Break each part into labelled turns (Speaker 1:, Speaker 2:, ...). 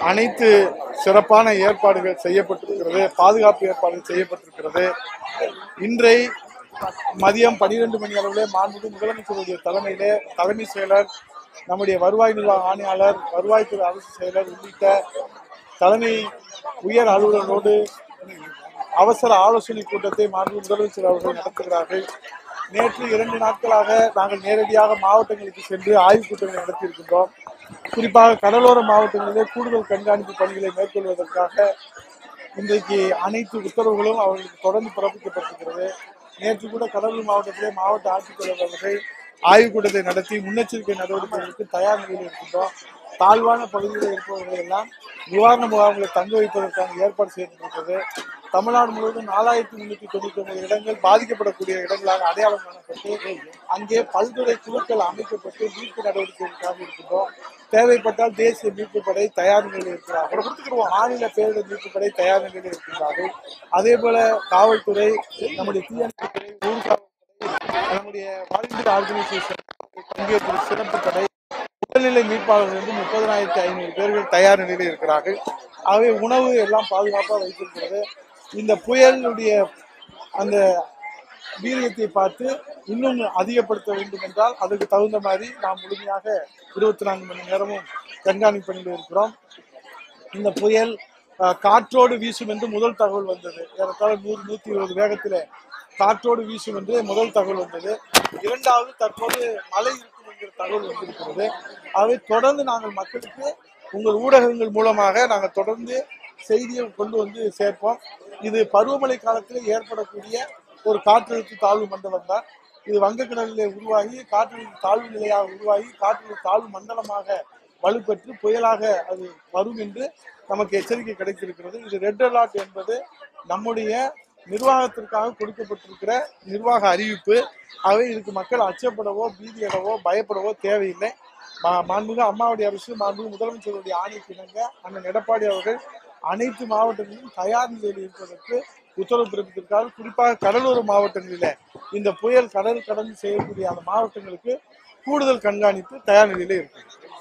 Speaker 1: அனைத்து சிறப்பான ஏற்பாடுகள் செய்யப்பட்டிருக்கிறது பாதுகாப்பு ஏற்பாடுகள் செய்யப்பட்டிருக்கிறது இன்றை மதியம் பனிரெண்டு மணி அளவிலே மாண்புமிகு முதலமைச்சருடைய தலைமையிலே தலைமை செயலர் நம்முடைய வருவாய் நிர்வாக ஆணையாளர் வருவாய்த்துறை அரசு செயலர் உள்ளிட்ட தலைமை உயர் அலுவலரோடு அவசர ஆலோசனை கூட்டத்தை மாண்பு முதலமைச்சர் அவர்கள் நடத்துகிறார்கள் நேற்று இரண்டு நாட்களாக நாங்கள் நேரடியாக மாவட்டங்களுக்கு சென்று ஆய்வுக் கூட்டங்களை நடத்தியிருக்கின்றோம் குறிப்பாக கடலோர மாவட்டங்களிலே கூடுதல் கண்காணிப்பு பணிகளை மேற்கொள்வதற்காக இன்றைக்கு அனைத்து உத்தரவுகளும் அவர்களுக்கு தொடர்ந்து பிறப்பிக்கப்பட்டிருக்கிறது நேற்று கூட கடலூர் மாவட்டத்திலே மாவட்ட ஆட்சித்தலைவர் அவர்கள் ஆய்வுக் கூட்டத்தை நடத்தி முன்னெச்சரிக்கை நடவடிக்கைகளுக்கு தயார் நிலையில் இருக்கின்றோம் தாழ்வான பகுதிகளில் இருப்பவர்களை எல்லாம் நிவாரண முகாம்களை தங்க வைப்பதற்கான ஏற்பாடு செய்யப்பட்டிருக்கிறது தமிழ்நாடு முழுவதும் நாலாயிரத்தி முன்னூத்தி தொண்ணூத்தி ஒன்பது இடங்கள் பாதிக்கப்படக்கூடிய இடங்களாக அடையாளம் காணப்பட்டு அங்கே பல்துறை குழுக்கள் அமைக்கப்பட்டு மீட்பு நடவடிக்கைகளுக்காக இருக்கின்றோம் தேவைப்பட்டால் தேசிய மீட்பு படை தயார் நிலையில் இருக்கிறார்கள் மாநில பேரிடர் மீட்பு படை தயார் நிலையில் இருக்கின்றார்கள் அதே போல காவல்துறை நம்முடைய தீயணைப்புத்துறை ஊர் காவல்துறை நம்முடைய வாலண்டியர் ஆர்கனைசேஷன் பங்கேற்ற சிறப்பு படை உடல்நிலை மீட்பாளர்கள் வந்து முப்பதனாயிரத்தி ஐநூறு பேர்கள் தயார் நிலையில் இருக்கிறார்கள் ஆகவே உணவு எல்லாம் பாதுகாப்பாக வைத்திருக்கிறது இந்த புயலுடைய அந்த வீரியத்தை பார்த்து இன்னும் அதிகப்படுத்த வேண்டும் என்றால் அதுக்கு தகுந்த மாதிரி நாம் முழுமையாக இருபத்தி நான்கு மணி நேரமும் கண்காணிப்பு பணியில் இருக்கிறோம் இந்த புயல் அஹ், காற்றோடு வீசும் என்று முதல் தகவல் வந்தது ஏறத்தாழ நூறு நூத்தி இருபது வேகத்தில் காற்றோடு வீசும் என்று முதல் தகவல் வந்தது இரண்டாவது தற்போது மழை இருக்கும் என்கிற தகவல் வந்திருக்கிறது ஆகவே தொடர்ந்து நாங்கள் மக்களுக்கு உங்கள் ஊடகங்கள் மூலமாக நாங்கள் தொடர்ந்து செய்தியை கொண்டு வந்து சேர்ப்போம் இது பருவமழை காலத்தில் ஏற்படக்கூடிய ஒரு காற்றழுத்த தாழ்வு மண்டலம் தான் இது வங்கக்கடலிலே உருவாகி காற்றழுத்த தாழ்வு நிலையாக உருவாகி காற்றழுத்த தாழ்வு மண்டலமாக வலுப்பெற்று புயலாக அது வரும் என்று நமக்கு எச்சரிக்கை கிடைத்திருக்கிறது இது ரெட் அலர்ட் என்பது நம்முடைய நிர்வாகத்திற்காக கொடுக்கப்பட்டிருக்கிற நிர்வாக அறிவிப்பு ஆகவே இதுக்கு மக்கள் அச்சப்படவோ பீதியடவோ பயப்படவோ தேவையில்லை மா- மாண்புமிகு அம்மாவுடைய அரசு மாண்புமிகு முதலமைச்சருடைய ஆணைக்கு இணங்க அண்ணன் எடப்பாடி அவர்கள் அனைத்து மாவட்டங்களிலும் தயார் நிலையில் இருப்பதற்கு உத்தரவு பிறப்பித்திருக்காரு குறிப்பாக கடலோர மாவட்டங்களில இந்த புயல் கடல் கடந்து செய்யக்கூடிய அந்த மாவட்டங்களுக்கு கூடுதல் கண்காணிப்பு தயார் நிலையில இருக்கு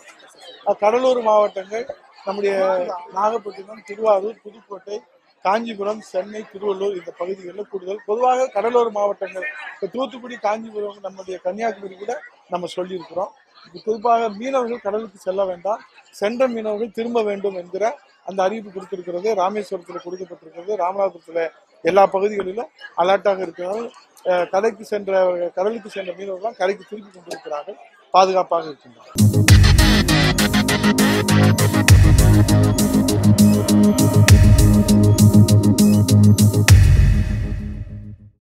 Speaker 1: அஹ் கடலோர மாவட்டங்கள் நம்முடைய நாகப்பட்டினம் திருவாரூர் புதுக்கோட்டை காஞ்சிபுரம் சென்னை திருவள்ளூர் இந்த பகுதிகளில் கூடுதல் பொதுவாக கடலோர மாவட்டங்கள் இப்போ தூத்துக்குடி காஞ்சிபுரம் நம்முடைய கன்னியாகுமரி கூட நம்ம சொல்லியிருக்கிறோம் இது குறிப்பாக மீனவர்கள் கடலுக்கு செல்ல வேண்டாம் சென்ற மீனவர்கள் திரும்ப வேண்டும் என்கிற அந்த அறிவிப்பு கொடுத்திருக்கிறது ராமேஸ்வரத்தில் கொடுக்கப்பட்டிருக்கிறது ராமநாதபுரத்தில் எல்லா பகுதிகளிலும் அலர்ட்டாக இருக்கிறார்கள் அஹ் கரைக்கு சென்ற கடலுக்கு சென்ற மீனவர்கள் கரைக்கு திருப்பி கொண்டிருக்கிறார்கள் பாதுகாப்பாக இருக்கின்றனர்